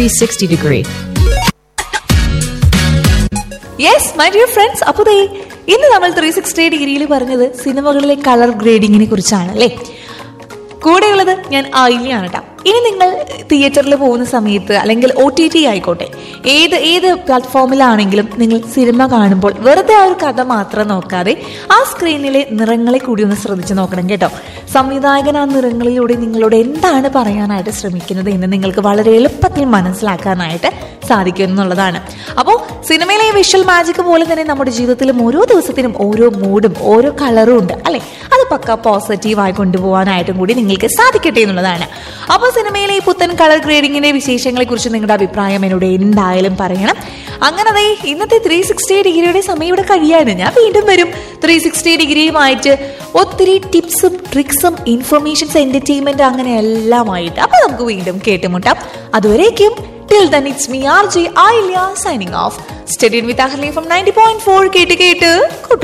360 degree. Yes my dear friends അപ്പോൾ ദേ ഇന്ന് നമ്മൾ ത്രീ സിക്സ്റ്റി ഡിഗ്രിയിൽ പറഞ്ഞത് സിനിമകളിലെ കളർ ഗ്രേഡിങ്ങിനെ കുറിച്ചാണ് അല്ലേ കൂടെയുള്ളത് ഞാൻ ആയില്യാണ് കേട്ടോ ഇനി നിങ്ങൾ തിയേറ്ററിൽ പോകുന്ന സമയത്ത് അല്ലെങ്കിൽ ഒ ടി ടി ആയിക്കോട്ടെ ഏത് ഏത് പ്ലാറ്റ്ഫോമിലാണെങ്കിലും നിങ്ങൾ സിനിമ കാണുമ്പോൾ വെറുതെ ആ ഒരു കഥ മാത്രം നോക്കാതെ ആ സ്ക്രീനിലെ നിറങ്ങളെ കൂടി ഒന്ന് ശ്രദ്ധിച്ച് നോക്കണം കേട്ടോ സംവിധായകൻ ആ നിറങ്ങളിലൂടെ നിങ്ങളോട് എന്താണ് പറയാനായിട്ട് ശ്രമിക്കുന്നത് എന്ന് നിങ്ങൾക്ക് വളരെ എളുപ്പത്തിൽ മനസ്സിലാക്കാനായിട്ട് സാധിക്കും എന്നുള്ളതാണ് അപ്പോൾ സിനിമയിലെ ഈ വിഷ്വൽ മാജിക് പോലെ തന്നെ നമ്മുടെ ജീവിതത്തിലും ഓരോ ദിവസത്തിനും ഓരോ മൂഡും ഓരോ കളറും ഉണ്ട് അല്ലെ അത് പക്ക പോസിറ്റീവായി കൊണ്ടുപോകാനായിട്ടും കൂടി നിങ്ങൾക്ക് സാധിക്കട്ടെ എന്നുള്ളതാണ് അപ്പോൾ സിനിമയിലെ ഈ പുത്തൻ കളർ ഗ്രേഡിങ്ങിന്റെ വിശേഷങ്ങളെ കുറിച്ച് നിങ്ങളുടെ അഭിപ്രായം എന്നോട് എന്തായാലും പറയണം അങ്ങനെ ദേ ഇന്നത്തെ ത്രീ സിക്സ്റ്റി ഡിഗ്രിയുടെ സമയം ഇവിടെ കഴിയാണ് ഞാൻ വീണ്ടും വരും ത്രീ സിക്സ്റ്റി ഡിഗ്രിയുമായിട്ട് ഒത്തിരി ടിപ്സും ട്രിക്സും ഇൻഫർമേഷൻസ് എന്റർടൈൻമെന്റ് അങ്ങനെ എല്ലാമായിട്ട് അപ്പൊ നമുക്ക് വീണ്ടും കേട്ടുമുട്ടാം അതുവരേക്കും till then it's me R J I signing off. Stay tuned with Ahli from 90.4 കേട്ട് കേട്ട് കൂട്ടു